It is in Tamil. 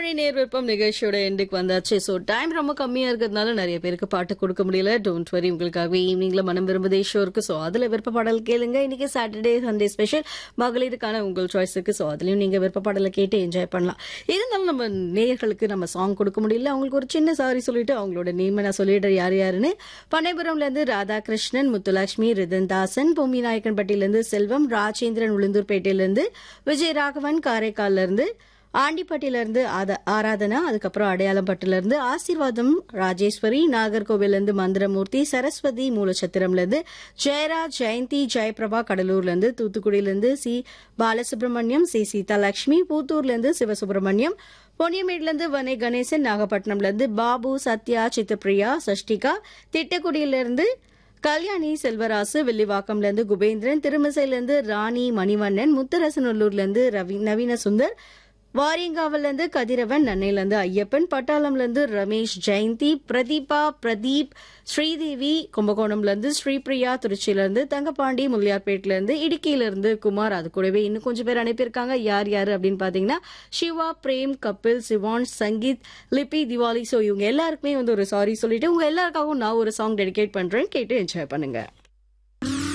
மணி நேர் விருப்பம் நிகழ்ச்சியோட எண்டுக்கு வந்தாச்சு ஸோ டைம் ரொம்ப கம்மியா இருக்கிறதுனால நிறைய பேருக்கு பாட்டு கொடுக்க முடியல டோன்ட் வரி உங்களுக்காகவே ஈவினிங்ல மனம் விரும்புதே ஷோ இருக்கு ஸோ அதுல விருப்ப பாடல் கேளுங்க இன்னைக்கு சாட்டர்டே சண்டே ஸ்பெஷல் மகளிருக்கான உங்கள் சாய்ஸ் இருக்கு ஸோ அதுலயும் நீங்க விருப்ப பாடலை கேட்டு என்ஜாய் பண்ணலாம் இருந்தாலும் நம்ம நேயர்களுக்கு நம்ம சாங் கொடுக்க முடியல அவங்களுக்கு ஒரு சின்ன சாரி சொல்லிட்டு அவங்களோட நேம் நான் சொல்லிடுறேன் யார் யாருன்னு பனைபுரம்ல இருந்து ராதாகிருஷ்ணன் முத்துலட்சுமி ரிதன்தாசன் பொம்மி நாயக்கன்பட்டியில இருந்து செல்வம் ராஜேந்திரன் உளுந்தூர்பேட்டையில இருந்து விஜய் ராகவன் காரைக்கால்ல இருந்து ஆண்டிப்பட்டியில இருந்து ஆத- ஆராதனா அதுக்கப்புறம் அடையாளம்பட்டில இருந்து ஆசீர்வாதம் ராஜேஸ்வரி நாகர்கோவில்ல இருந்து மந்திரமூர்த்தி சரஸ்வதி மூலச்சத்திரம்ல இருந்து ஜெயராஜ் ஜெயந்தி ஜெயபிரபா கடலூர்ல இருந்து தூத்துக்குடியில இருந்து சி பாலசுப்ரமணியம் சி சீதாலட்சுமி பூத்தூர்ல இருந்து சிவசுப்ரமணியம் பொன்னியமேட்ல இருந்து வனே கணேசன் நாகப்பட்டினம்ல இருந்து பாபு சத்யா சித்தப்பிரியா சஷ்டிகா திட்டக்குடியில இருந்து கல்யாணி செல்வராசு வில்லிவாக்கம்ல இருந்து குபேந்திரன் திருமிசையில இருந்து ராணி மணிவண்ணன் முத்தரசநல்லூர்ல இருந்து ரவி நவீன சுந்தர் வாரியங்காவில இருந்து கதிரவன் நன்னையில இருந்து ஐயப்பன் பட்டாளம்ல இருந்து ரமேஷ் ஜெயந்தி பிரதீபா பிரதீப் ஸ்ரீதேவி கும்பகோணம்ல இருந்து ஸ்ரீபிரியா திருச்சியில இருந்து தங்கபாண்டி முல்லியார்பேட்ல இருந்து இடுக்கியில இருந்து குமார் அது கூடவே இன்னும் கொஞ்சம் பேர் அனுப்பியிருக்காங்க யார் யாரு அப்படின்னு பாத்தீங்கன்னா சிவா பிரேம் கபில் சிவான் சங்கீத் லிபி திவாலி சோ இவங்க எல்லாருக்குமே வந்து ஒரு சாரி சொல்லிட்டு உங்க எல்லாருக்காகவும் நான் ஒரு சாங் டெடிகேட் பண்றேன் கேட்டு என்ஜாய் பண்ணுங்க